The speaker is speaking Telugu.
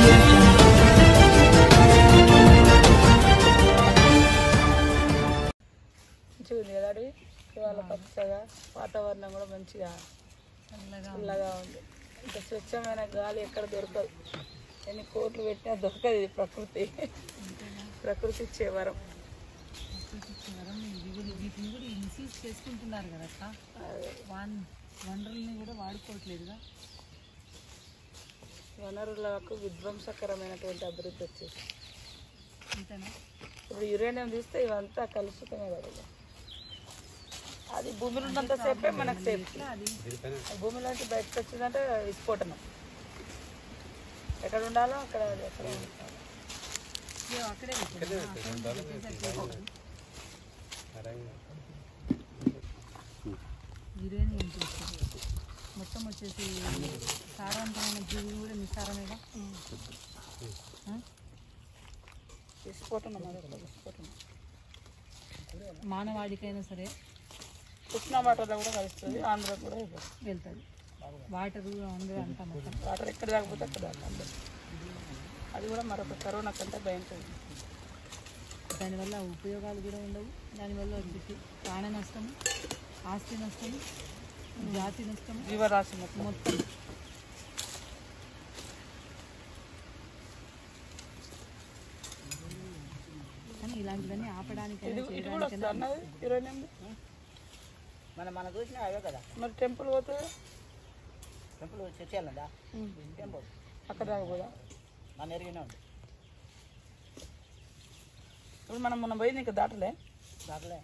మంచిగా ఉంది కదా అడవి ఇవాళ పచ్చగా వాతావరణం కూడా మంచిగా చల్లగా ఉంది ఇంత స్వచ్ఛమైన గాలి ఎక్కడ దొరకదు ఎన్ని కోట్లు పెట్టినా దొరకదు ఇది ప్రకృతి ప్రకృతి ఇచ్చే వరం వీటిని కూడా ఇన్సీజ్ చేసుకుంటున్నారు కదా అక్క వన్ వనరుల్ని కూడా వాడుకోవట్లేదుగా వనరులకు విధ్వంసకరమైనటువంటి అభివృద్ధి వచ్చేసి అంతేనా ఇప్పుడు యురేనియం తీస్తే ఇవంతా కలుషితమే కదా ఇక. అది భూమిలో ఉన్నంత సేపే మనకు సేఫ్టీ అది భూమిలోంచి బయటకు వచ్చిందంటే విస్ఫోటనం ఎక్కడ ఉండాలో అక్కడ అది ఎక్కడ ఉండాలి. ఇయ్యో, అక్కడే పెట్టాను. అక్కడ పెట్టేసరికి యురేనియం చేస్తుంది మొత్తం వచ్చేసి సారవంతమైన జీవులు కూడా నిస్సారమేగా ఆ? విస్ఫోటనం అది ఒక విస్ఫోటనం మానవాడికైనా సరే కృష్ణా వాటర్లో కూడా కలుస్తుంది ఆంధ్ర కూడా ఇవ్వదు వెళ్తుంది వాటర్ అందరూ అంతా మొత్తం వాటర్ ఎక్కడ దాకపోతే అక్కడ దాకా అందరూ. అది కూడా మరొక కరోనా కంటే భయంకరం దానివల్ల ఉపయోగాలు కూడా ఉండవు దానివల్ల వచ్చేసి ప్రాణ నష్టం ఆస్తి నష్టం జాతి నష్టం జీవరాశి మొత్తం మొత్తం కానీ ఇలాంటివన్నీ ఆపడానికి ఇది ఇది కూడా వస్తుంది అన్నది యురేనియం మనం మనం చూసినా అవే కదా మరి టెంపుల్ పోతుంది టెంపుల్ చర్చి వెళ్ళందా టెంపుల్ అక్కడ దాకా పోదా మన ఎరిగినే ఉంది ఇప్పుడు మనం మొన్న పోయింది ఇంకా దాటలే దాంట్లో